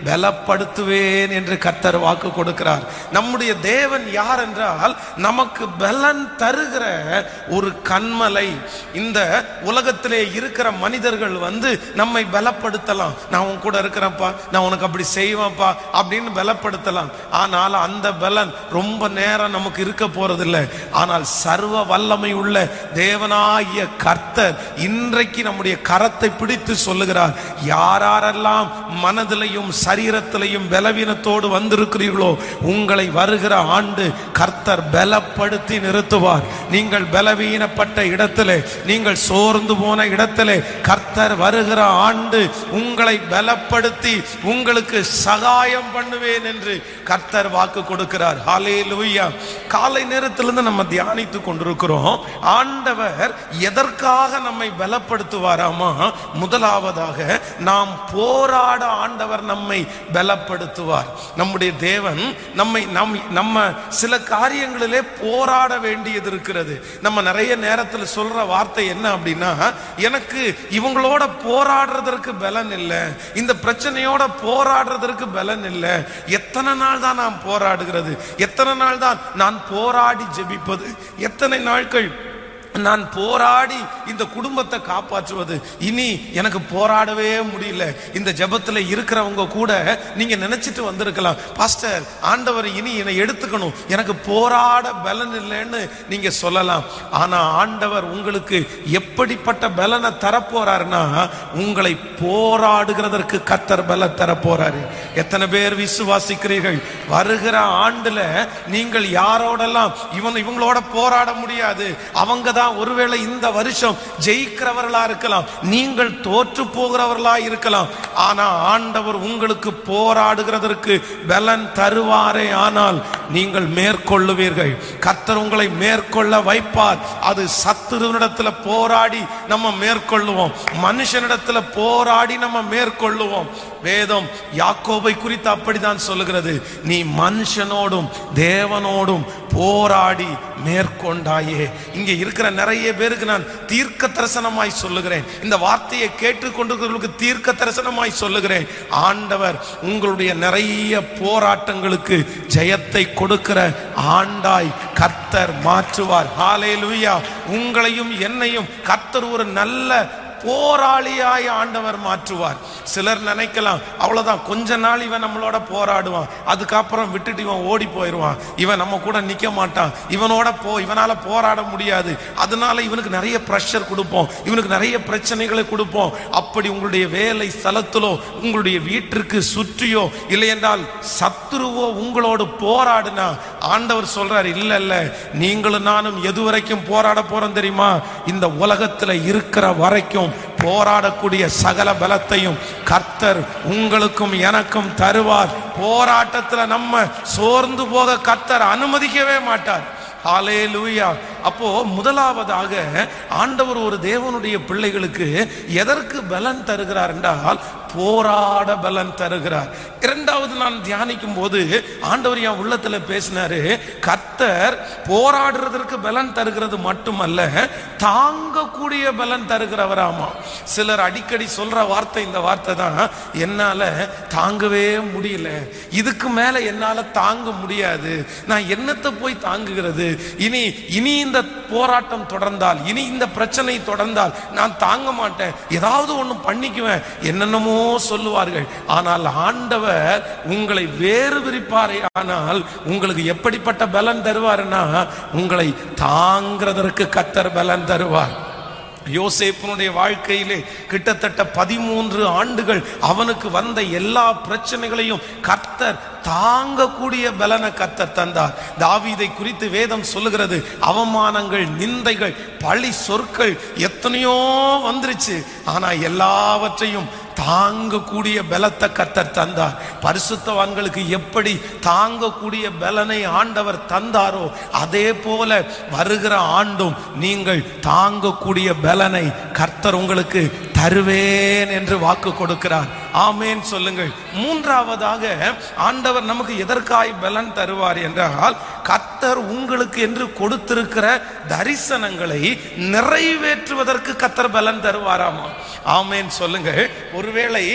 பலப்படுத்துவேன் என்று கர்த்தர் வாக்கு கொடுக்கிறார் நம்முடைய தேவன் யார் என்றால் நமக்கு பலன் தருகிற ஒரு கண்மலை இந்த உலகத்திலே இருக்கிற மனிதர்கள் வந்து நம்மை பலப்படுத்தலாம் நான் உன் கூட இருக்கிறேன்ப்பா நான் உனக்கு அப்படி செய்வேன்ப்பா அப்படின்னு பலப்படுத்தலாம் ஆனால் அந்த பலன் ரொம்ப நேரம் நமக்கு இருக்க போறதில்லை ஆனால் சர்வ வல்லமை உள்ள தேவனாகிய கர்த்தர் இன்றைக்கு நம்முடைய கரத்தை பிடித்து சொல்லுகிறார் யாரெல்லாம் மனதிலையும் சரீரத்திலையும் பலவீனத்தோடு வந்திருக்கிறீர்களோ உங்களை வருகிற ஆண்டு கர்த்தர் பலப்படுத்தி நிறுத்துவார் நீங்கள் பலவீனப்பட்ட இடத்திலே நீங்கள் சோர்ந்து போன இடத்திலே கர்த்தர் வருகிற ஆண்டு உங்களை பலப்படுத்தி உங்களுக்கு சகாயம் பண்ணுவேன் என்று கர்த்தர் வாக்கு கொடுக்கிறார் ஹாலே காலை நேரத்திலிருந்து நம்ம தியானித்து கொண்டிருக்கிறோம் ஆண்டவர் எதற்காக நம்மை பலப்படுத்துவாராமா முதலாவதாக நாம் போராட ஆண்டவர் நம்மை பலப்படுத்துவார் நம்முடைய தேவன் நம்மை நம் நம்ம சில காரியங்களிலே போராட வேண்டியது இருக்கிறது நம்ம நிறைய நேரத்தில் சொல்ற வார்த்தை என்ன அப்படின்னா எனக்கு இவங்களோட போராடுறதற்கு பலன் இல்லை இந்த பிரச்சனையோட போராடுறதற்கு பலன் இல்லை எத்தனை நாள் தான் நான் போராடுகிறது எத்தனை நாள் தான் நான் போராடி ஜெபிப்பது எத்தனை நாட்கள் நான் போராடி இந்த குடும்பத்தை காப்பாற்றுவது இனி எனக்கு போராடவே முடியல இந்த ஜெபத்துல இருக்கிறவங்க கூட நீங்க நினைச்சிட்டு வந்திருக்கலாம் பாஸ்டர் ஆண்டவர் இனி என்னை எடுத்துக்கணும் எனக்கு போராட பலன் இல்லைன்னு நீங்க சொல்லலாம் ஆனா ஆண்டவர் உங்களுக்கு எப்படிப்பட்ட பலனை தரப்போறாருன்னா உங்களை போராடுகிறதற்கு கத்தர் பல தரப்போறாரு எத்தனை பேர் விசுவாசிக்கிறீர்கள் வருகிற ஆண்டுல நீங்கள் யாரோடெல்லாம் இவன் இவங்களோட போராட முடியாது அவங்க தான் ஒருவேளை இந்த வருஷம் ஜெயிக்கிறவர்களா இருக்கலாம் நீங்கள் தோற்று போகிறவர்களா இருக்கலாம் ஆனா ஆண்டவர் உங்களுக்கு போராடுகிறதற்கு பலன் தருவாரே ஆனால் நீங்கள் மேற்கொள்ளுவீர்கள் கர்த்தர் உங்களை மேற்கொள்ள வைப்பார் அது சத்துருவனிடத்துல போராடி நம்ம மேற்கொள்ளுவோம் மனுஷனிடத்துல போராடி நம்ம மேற்கொள்ளுவோம் வேதம் யாக்கோபை குறித்து அப்படிதான் சொல்லுகிறது நீ மனுஷனோடும் தேவனோடும் போராடி மேற்கொண்டாயே இங்கே இருக்கிற நிறைய பேருக்கு நான் தீர்க்க தரிசனமாய் சொல்லுகிறேன் இந்த வார்த்தையை கேட்டுக்கொண்டிருக்கிறவர்களுக்கு தீர்க்க தரிசனமாய் சொல்லுகிறேன் ஆண்டவர் உங்களுடைய நிறைய போராட்டங்களுக்கு ஜெயத்தை கொடுக்கிற ஆண்டாய் கர்த்தர் மாற்றுவார் ஹalleluya உங்களையும் என்னையும் கர்த்தர் ஒரு நல்ல போராளியாய் ஆண்டவர் மாற்றுவார் சிலர் நினைக்கலாம் அவ்வளவுதான் கொஞ்ச நாள் இவன் நம்மளோட போராடுவான் அதுக்கப்புறம் விட்டுட்டு இவன் ஓடி போயிடுவான் இவன் நம்ம கூட நிக்க மாட்டான் இவனோட போ இவனால போராட முடியாது அதனால இவனுக்கு நிறைய ப்ரெஷர் கொடுப்போம் இவனுக்கு நிறைய பிரச்சனைகளை கொடுப்போம் அப்படி உங்களுடைய வேலை ஸ்தலத்திலோ உங்களுடைய வீட்டிற்கு சுற்றியோ இல்லை என்றால் சத்துருவோ உங்களோடு போராடுனா ஆண்டவர் சொல்றார் இல்ல இல்ல நீங்களும் நானும் எது வரைக்கும் போராட போறோம் தெரியுமா இந்த உலகத்துல இருக்கிற வரைக்கும் போராடக்கூடிய சகல பலத்தையும் கர்த்தர் உங்களுக்கும் எனக்கும் தருவார் போராட்டத்துல நம்ம சோர்ந்து போக கர்த்தர் அனுமதிக்கவே மாட்டார் ஹாலே லூயா அப்போ முதலாவதாக ஆண்டவர் ஒரு தேவனுடைய பிள்ளைகளுக்கு எதற்கு பலன் தருகிறார் என்றால் போராட பலன் தருகிறார் இரண்டாவது நான் தியானிக்கும் போது ஆண்டவர் என் உள்ளத்துல பேசினாரு கர்த்தர் போராடுறதற்கு பலன் தருகிறது மட்டுமல்ல தாங்கக்கூடிய பலன் தருகிறவராமா சிலர் அடிக்கடி சொல்ற வார்த்தை இந்த வார்த்தை தான் என்னால தாங்கவே முடியல இதுக்கு மேல என்னால தாங்க முடியாது நான் என்னத்தை போய் தாங்குகிறது இனி இனி இந்த போராட்டம் தொடர்ந்தால் இனி இந்த பிரச்சனை தொடர்ந்தால் நான் தாங்க மாட்டேன் ஏதாவது ஒண்ணு பண்ணிக்குவேன் என்னென்னமோ சொல்லுவார்கள் ஆனால் ஆண்டவர் உங்களை வேறு விரிப்பாரே ஆனால் உங்களுக்கு எப்படிப்பட்ட பலன் தருவாருன்னா உங்களை தாங்கிறதற்கு கத்தர் பலன் தருவார் யோசேப்பினுடைய வாழ்க்கையிலே கிட்டத்தட்ட பதிமூன்று ஆண்டுகள் அவனுக்கு வந்த எல்லா பிரச்சனைகளையும் கர்த்தர் தாங்கக்கூடிய பலனை கர்த்தர் தந்தார் தாவீதை குறித்து வேதம் சொல்லுகிறது அவமானங்கள் நிந்தைகள் பழி சொற்கள் எத்தனையோ வந்துருச்சு ஆனா எல்லாவற்றையும் தாங்கக்கூடிய பலத்தை கத்தர் தந்தார் பரிசுத்தவான்களுக்கு எப்படி தாங்கக்கூடிய பலனை ஆண்டவர் தந்தாரோ அதே போல வருகிற ஆண்டும் நீங்கள் தாங்கக்கூடிய பலனை கர்த்தர் உங்களுக்கு தருவேன் என்று வாக்கு கொடுக்கிறார் ஆமேன் சொல்லுங்கள் மூன்றாவதாக ஆண்டவர் நமக்கு எதற்காய் பலன் தருவார் என்றால் கர்த்தர் உங்களுக்கு என்று கொடுத்திருக்கிற தரிசனங்களை நிறைவேற்றுவதற்கு கர்த்தர் பலன் தருவாராமா ஆமேன் சொல்லுங்கள் ஒருவேளை